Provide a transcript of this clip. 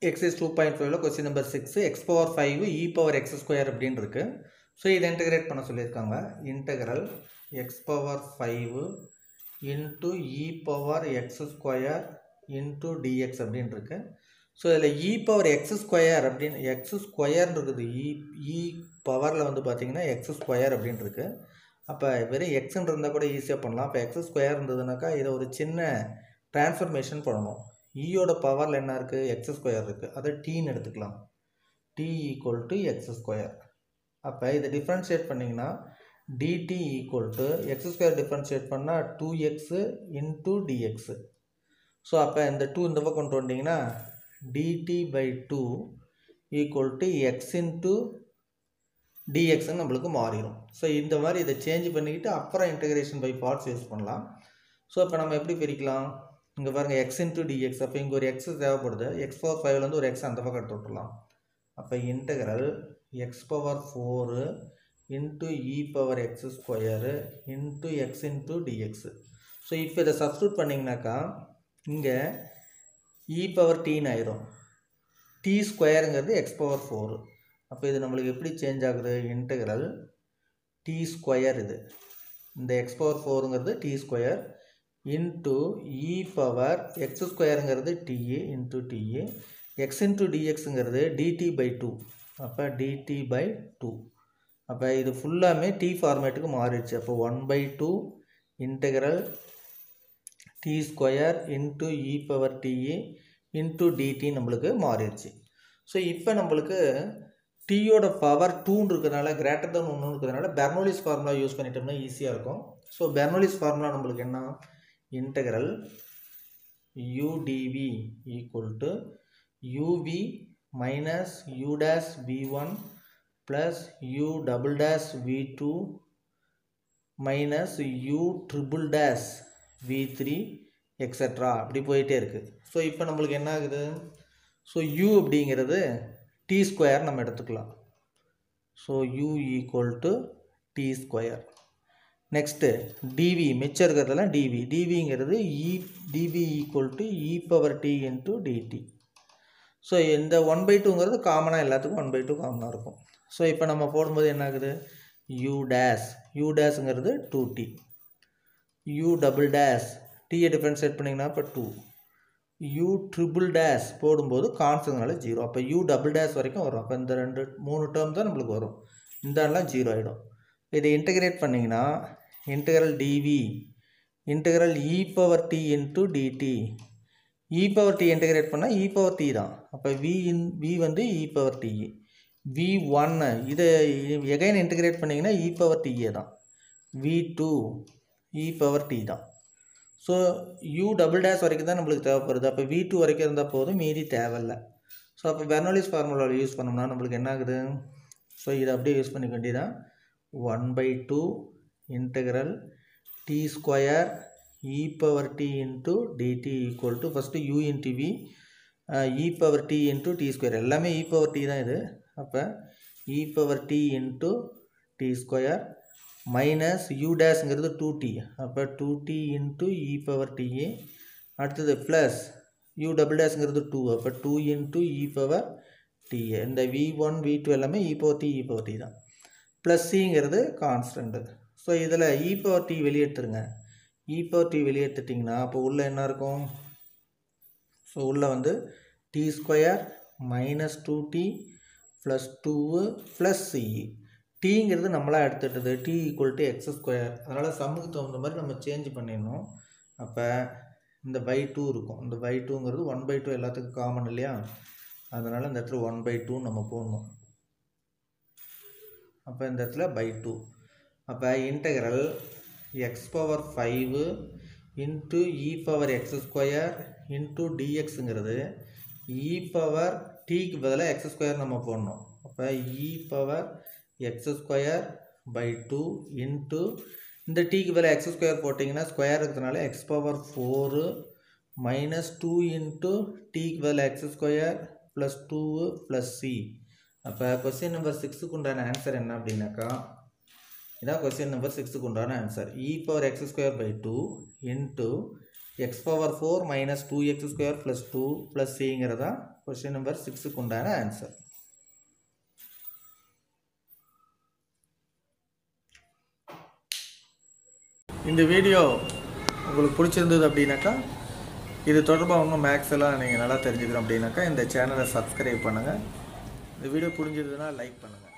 exercise two point ஃபைவ்ல question number six x power five e power x square அப்படின்னு இருக்கு so இதை integrate பண்ண சொல்லியிருக்காங்க integral x power five into e power x square into dx அப்படின்னு இருக்கு so இதில் இ பவர் எக்ஸ் ஸ்கொயர் அப்படின்னு எக்ஸ் ஸ்கொயர்னு இருக்குது இ இ பவரில் வந்து பார்த்தீங்கன்னா எக்ஸ் ஸ்கொயர் அப்படின்னு இருக்கு அப்போ வெறும் எக்ஸ்ன்னு இருந்தால் கூட ஈஸியாக பண்ணலாம் அப்போ எக்ஸ் ஸ்கொயர் இருந்ததுனாக்கா இதை ஒரு சின்ன ட்ரான்ஸ்ஃபர்மேஷன் பண்ணணும் ஈயோட பவரில் என்ன இருக்குது எக்ஸ் ஸ்கொயர் இருக்குது அதை டீன்னு எடுத்துக்கலாம் t equal to x square அப்போ இதை டிஃப்ரென்ஷியேட் பண்ணிங்கன்னா dt equal to x square differentiate பண்ணால் two x into dx so அப்போ இந்த டூ இந்த பக்கம் கொண்டு வந்தீங்கன்னா dt by two equal to x into டிஎக்ஸ்ன்னு நம்மளுக்கு மாறிடும் ஸோ இந்த மாதிரி இதை சேஞ்ச் பண்ணிக்கிட்டு அப்புறம் இன்டகிரேஷன் பை பார்ட்ஸ் யூஸ் பண்ணலாம் ஸோ இப்போ நம்ம எப்படி பிரிக்கலாம் இங்கே பாருங்கள் எக்ஸ் இன்ட்டு டிஎக்ஸ் அப்போ இங்கே ஒரு எக்ஸ் தேவைப்படுது எக்ஸ் பவர் ஃபைவ்லேருந்து ஒரு எக்ஸ் அந்த பக்கம் எடுத்து விட்டுலாம் அப்போ integral x power four into e power x square into x into dx so இப்போ இதை சப்ஸ்டியூட் பண்ணிங்கனாக்கா இங்கே இ பவர் டீன்னு ஆயிரும் டி ஸ்கொயருங்கிறது எக்ஸ் பவர் ஃபோரு அப்போ இது நம்மளுக்கு எப்படி சேஞ்ச் ஆகுது இன்டகரல் டி ஸ்கொயர் இது இந்த எக்ஸ் பவர் ஃபோருங்கிறது t square into e power x ஸ்கொயருங்கிறது DA into DA x into டிஎக்ஸுங்கிறது டிடி பை டூ அப்போ டிடி பை டூ அப்போ இது ஃபுல்லாமே டி ஃபார்மேட்டுக்கு மாறிடுச்சு அப்போ one by two integral t square into e power DA into dt நம்மளுக்கு மாறிடுச்சு ஸோ இப்போ நம்மளுக்கு டீயோட பவர் டூன்னு இருக்கிறதுனால கிரேட்டர் தன் ஒன்று இருக்கிறதுனால பெர்னோலிஸ் ஃபார்முலா யூஸ் பண்ணிட்டோம்னா ஈஸியாக இருக்கும் ஸோ பெர்னோலிஸ் ஃபார்முலா நம்மளுக்கு என்ன integral udv equal to uv minus u dash v1 plus u double dash v2 minus u triple dash v3 extra அப்படி போயிட்டே இருக்குது ஸோ இப்போ நம்மளுக்கு என்ன ஆகுது ஸோ u அப்படிங்கிறது டி ஸ்கொயர் நம்ம எடுத்துக்கலாம் so u equal to t square next dv மிச்சம் இருக்கிறதெல்லாம் டிவி டிவிங்கிறது e dv equal to e power t into dt so இந்த ஒன் பை டூங்கிறது காமனாக எல்லாத்துக்கும் ஒன் பை டூ காமனாக இருக்கும் ஸோ இப்போ நம்ம போடும்போது என்ன ஆகுது யூ டேஸ் யூ டேஸுங்கிறது two t u double dash டியை டிஃப்ரென்ஷியேட் பண்ணிங்கன்னா இப்போ டூ யூ ட்ரிபிள் டேஸ் போடும்போது கான்ஸ்டன்ட்னால ஜீரோ அப்போ யூ டபுள் டேஸ் வரைக்கும் வரும் அப்போ இந்த ரெண்டு மூணு டேர்ம் தான் நம்மளுக்கு வரும் இந்த எல்லாம் ஜீரோ ஆகிடும் இதை இன்டகிரேட் பண்ணிங்கன்னா integral dv integral e power t into dt e power t integrate பண்ணால் இ பவர் டி தான் அப்போ வி இன் வி வந்து இ பவர் டி வி ஒன்னு இதை எகைன் இன்டகிரேட் பண்ணிங்கன்னா இ பவர் டிஏ தான் v two e power t தான் so u double dash வரைக்கும் தான் நம்மளுக்கு தேவைப்படுது அப்போ வி டூ வரைக்கும் இருந்தால் போதும் மீதி தேவையில்லை ஸோ அப்போ பெர்னாலிஸ் ஃபார்முலாவில் யூஸ் பண்ணோம்னா நம்மளுக்கு என்ன ஆகுது ஸோ இதை அப்படியே யூஸ் பண்ணிக்க வேண்டியதான் one by two integral t square e power t into dt equal to first u into v e power t into t square எல்லாமே இ பவர் டி தான் இது அப்போ e power t into t square minus u டேஸுங்கிறது two t அப்போ two t into e power DA அடுத்தது plus u double டேஸுங்கிறது two அப்போ two into e power DA இந்த வி ஒன் வி டூ எல்லாமே e power t e power t தான் plus சிங்கிறது constant so இதில் இ பவர் டி வெளியெடுத்துருங்க e power t வெளியெடுத்துட்டிங்கன்னா அப்போ உள்ளே என்ன இருக்கும் ஸோ உள்ளே வந்து t square minus two t plus two plus c e டீங்கிறது நம்மளாக எடுத்துட்டது t equal to x square அதனால் சம்முக்கு தகுந்த மாதிரி நம்ம சேஞ்ச் பண்ணிடணும் அப்போ இந்த பை டூ இருக்கும் இந்த பை டூங்கிறது ஒன் பை டூ எல்லாத்துக்கும் காமன் இல்லையா அதனால் இந்த இடத்துல ஒன் பை டூ நம்ம போடணும் அப்போ இந்த இடத்துல பை டூ அப்போ integral x power five into e power x square into டிஎக்ஸுங்கிறது இ பவர் டிக்கு பதிலாக எக்ஸ் ஸ்கொயர் நம்ம போடணும் அப்போ e power x square by two into இந்த டிக்கு பதிலாக எக்ஸ் ஸ்கொயர் போட்டிங்கன்னா ஸ்கொயர் இருக்கிறதுனால x power four minus two into டிக்கு பதிலாக x square plus two plus c அப்போ கொஸ்டின் நம்பர் சிக்ஸுக்கு உண்டான ஆன்சர் என்ன அப்படின்னாக்கா இதான் கொஸ்டின் நம்பர் சிக்ஸுக்கு உண்டான answer e power x square by two into x power four minus two x square plus two plus சிங்கிறதா கொஸ்டின் நம்பர் சிக்ஸுக்கு உண்டான ஆன்சர் இந்த வீடியோ உங்களுக்கு பிடிச்சிருந்தது அப்படின்னாக்கா இது தொடர்பாக உங்கள் மேக்ஸ் எல்லாம் நீங்கள் நல்லா தெரிஞ்சுக்கணும் அப்படின்னாக்கா இந்த சேனலை சப்ஸ்கிரைப் பண்ணுங்கள் இந்த வீடியோ புரிஞ்சதுன்னா லைக் பண்ணுங்கள்